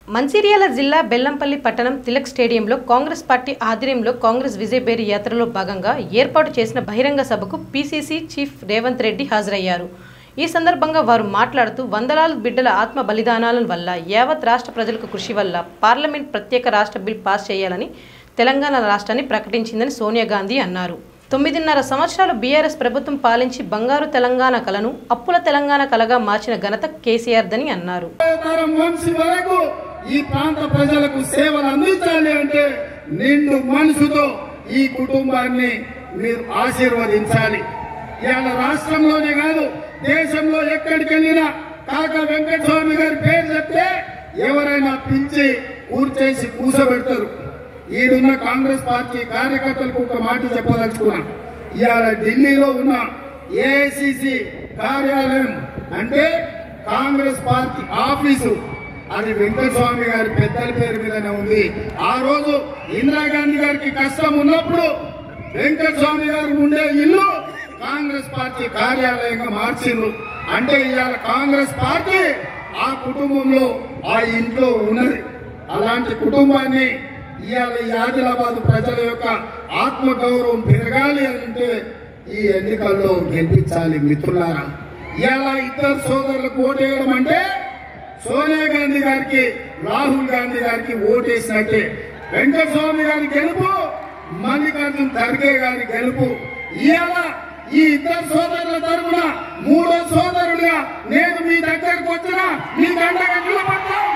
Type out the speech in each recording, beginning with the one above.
మంచిర్యాల జిల్లా బెల్లంపల్లి పట్టణం తిలక్ స్టేడియంలో కాంగ్రెస్ పార్టీ ఆధ్వర్యంలో కాంగ్రెస్ విజయబేరి యాత్రలో భాగంగా ఏర్పాటు చేసిన బహిరంగ సభకు పీసీసీ చీఫ్ రేవంత్ రెడ్డి హాజరయ్యారు ఈ సందర్భంగా వారు మాట్లాడుతూ వందలాలు బిడ్డల ఆత్మ బలిదానాల వల్ల యావత్ రాష్ట్ర ప్రజలకు కృషి వల్ల పార్లమెంట్ ప్రత్యేక రాష్ట్ర బిల్ పాస్ చేయాలని తెలంగాణ రాష్ట్రాన్ని ప్రకటించిందని సోనియా గాంధీ అన్నారు తొమ్మిదిన్నర సంవత్సరాలు బీఆర్ఎస్ ప్రభుత్వం పాలించి బంగారు తెలంగాణ కలను అప్పుల తెలంగాణ కలగా మార్చిన ఘనత కేసీఆర్దని అన్నారు తరం వంశీ వరకు ఈ ప్రాంత ప్రజలకు సేవలు అందించాలి అంటే నిండు మనసుతో ఈ కుటుంబాన్ని మీరు ఆశీర్వదించాలి ఇవాళ రాష్ట్రంలోనే కాదు దేశంలో ఎక్కడికి వెళ్ళినా కాక వెంకటస్వామి గారి పేరు చెప్తే ఎవరైనా పిలిచి కూర్చేసి కూసబెడతారు ఈడున్న కాంగ్రెస్ పార్టీ కార్యకర్తలకు ఒక మాట చెప్పదలుచుకున్నా ఇవాళ ఢిల్లీలో ఉన్న ఏఐసిసి కార్యాలయం అంటే కాంగ్రెస్ పార్టీ ఆఫీసు అది వెంకటస్వామి గారి పెద్దల పేరు మీదనే ఉంది ఆ రోజు ఇందిరాగాంధీ గారికి కష్టం ఉన్నప్పుడు వెంకటస్వామి గారు ఉండే ఇల్లు కాంగ్రెస్ పార్టీ కార్యాలయంగా మార్చిండ్రు అంటే ఇవాళ కాంగ్రెస్ పార్టీ ఆ కుటుంబంలో ఆ ఇంట్లో ఉన్నది అలాంటి కుటుంబాన్ని ఇవాళ ఈ ఆదిలాబాద్ ప్రజల యొక్క ఆత్మ గౌరవం పెరగాలి అంటే ఈ ఎన్నికల్లో గెలిపించాలి మిత్రులారా ఇవాళ ఇద్దరు సోదరులకు ఓటేయడం అంటే సోనియా గాంధీ గారికి రాహుల్ గాంధీ గారికి ఓటేసినట్టే వెంకటస్వామి గారి గెలుపు మల్లికార్జున్ ఖర్గే గారి గెలుపు ఇవాళ ఈ ఇద్దరు సోదరుల తరపున మూడో సోదరుడిగా నేను మీ దగ్గరకు వచ్చిన మీ గంటగా నిలబడతాం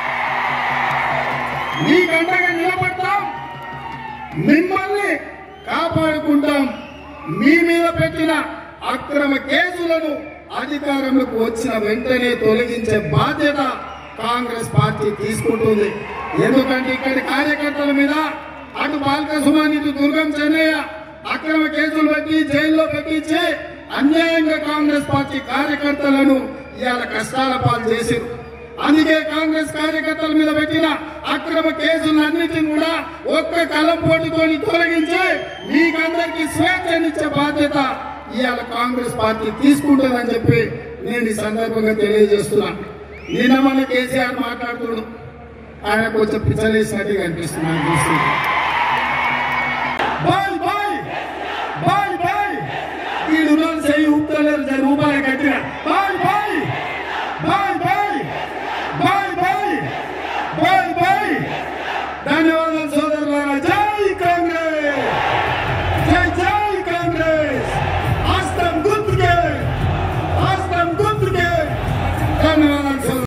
మీ గంటగా నిలబడతాం మిమ్మల్ని కాపాడుకుంటాం మీ మీద పెట్టిన అక్రమ కేసులను అధికారంలోకి వచ్చిన వెంటనే తొలగించే బాధ్యత కాంగ్రెస్ పార్టీ తీసుకుంటుంది ఎందుకంటే ఇక్కడి కార్యకర్తల మీద అటు బాలక సుమాన్ ఇటు దుర్గం చెన్నయ్య అక్రమ కేసులు పెట్టి జైల్లో పెట్టించి అన్యాయంగా కాంగ్రెస్ పార్టీ కార్యకర్తలను ఇవాళ కష్టాల పాలు చేశారు అందుకే కాంగ్రెస్ కార్యకర్తల మీద పెట్టిన అక్రమ కేసులన్నిటిని కూడా ఒక్క కలం పోటుతోని తొలగించి మీకందరికీ స్వేచ్ఛనిచ్చే బాధ్యత ఇవాళ కాంగ్రెస్ పార్టీ తీసుకుంటుందని చెప్పి నేను ఈ సందర్భంగా తెలియజేస్తున్నా నిన్న మన కేసీఆర్ మాట్లాడుతున్నాడు ఆయన కొంచెం పిచ్చలేసినట్టుగా అనిపిస్తున్నాను చూస్తున్నాను